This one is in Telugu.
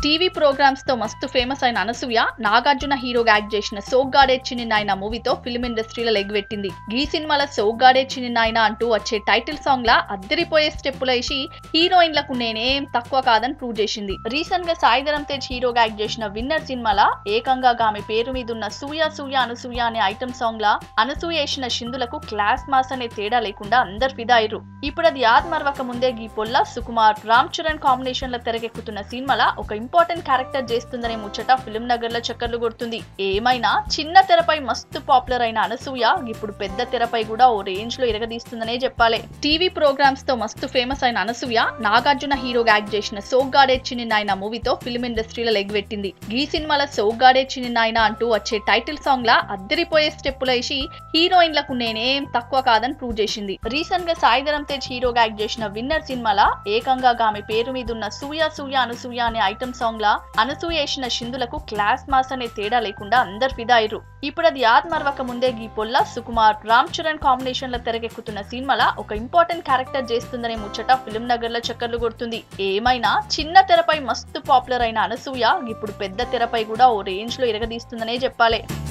టీవీ ప్రోగ్రామ్స్ తో మస్తు ఫేమస్ అయిన అనసూయ నాగార్జున హీరోగా యాక్ట్ చేసిన సోగ్గాడే చిన్ని నాయన మూవీతో ఫిల్మ్ ఇండస్ట్రీలో లెగ్వెట్టింది ఈ సినిమాలో సోగ్గాడే చిన్ని నాయన అంటూ వచ్చే టైటిల్ సాంగ్ లా అద్దరిపోయే స్టెప్పులు వేసి హీరోయిన్లకు నేనేం తక్కువ కాదని ప్రూవ్ చేసింది రీసెంట్ గా సాయిధరం తేజ్ హీరోగా యాక్ట్ చేసిన విన్నర్ సినిమాలో ఏకంగా ఆమె పేరు మీద ఉన్న సూయ సూయ అనసూయ అనే ఐటమ్ సాంగ్ లా అనసూయ వేసిన షిందులకు క్లాస్ మాస్ అనే తేడా లేకుండా అందరు ఫిదా అయ్యారు ఇప్పుడు అది యాద్ మరవక ముందే గీ పొల్ల సుకుమార్ రామ్ చరణ్ కాంబినేషన్ లో తెరకెక్కుతున్న సినిమాలో ఒక ఇంపార్టెంట్ క్యారెక్టర్ చేస్తుందనే ముచ్చట ఫిల్మ్ నగర్ లో చక్కర్లు కొడుతుంది ఏమైనా చిన్న తెరపై మస్తు పాపులర్ అయిన అనసూయ ఇప్పుడు పెద్ద తెరపై కూడా ఓ రేంజ్ లో ఇరగదీస్తుందనే చెప్పాలి టీవీ ప్రోగ్రామ్స్ తో మస్తు ఫేమస్ అయిన అనసూయ నాగార్జున హీరోగా యాక్ట్ చేసిన సోగ్గాడే చిన్ని నాయన మూవీతో ఫిల్మ్ ఇండస్ట్రీలో లెగ్వెట్టింది ఈ సినిమాలో సోగ్గాడే చిన్ని నాయన అంటూ వచ్చే టైటిల్ సాంగ్ లా అద్దరిపోయే స్టెప్పులు వేసి హీరోయిన్లకు నేనేం తక్కువ కాదని ప్రూవ్ చేసింది రీసెంట్ గా సాయిధరం తేజ్ హీరోగా యాక్ట్ చేసిన విన్నర్ సినిమాలో ఏకంగా ఆమె పేరు మీద ఉన్న సూయ సూయ అనసూయ అనే ఐటమ్ సాంగ్ లా అనసూయ వేసిన షిందులకు క్లాస్ మాస్ అనే తేడా లేకుండా అందరు ఫిదా అయ్యారు ఇప్పుడు అది యాద్ మరవక ముందే గీ పొల్ల సుకుమార్ రామ్ చరణ్ కాంబినేషన్ లో తెరకెక్కుతున్న సినిమాలో ఒక ఇంపార్టెంట్ క్యారెక్టర్ చేస్తుందనే ముచ్చట ఫిల్మ్ నగర్ లో చక్కర్లు కొడుతుంది ఏమైనా చిన్న తెరపై మస్తు పాపులర్ అయిన అనసూయ ఇప్పుడు పెద్ద తెరపై కూడా ఓ రేంజ్ లో ఇరగదీస్తుందనే చెప్పాలి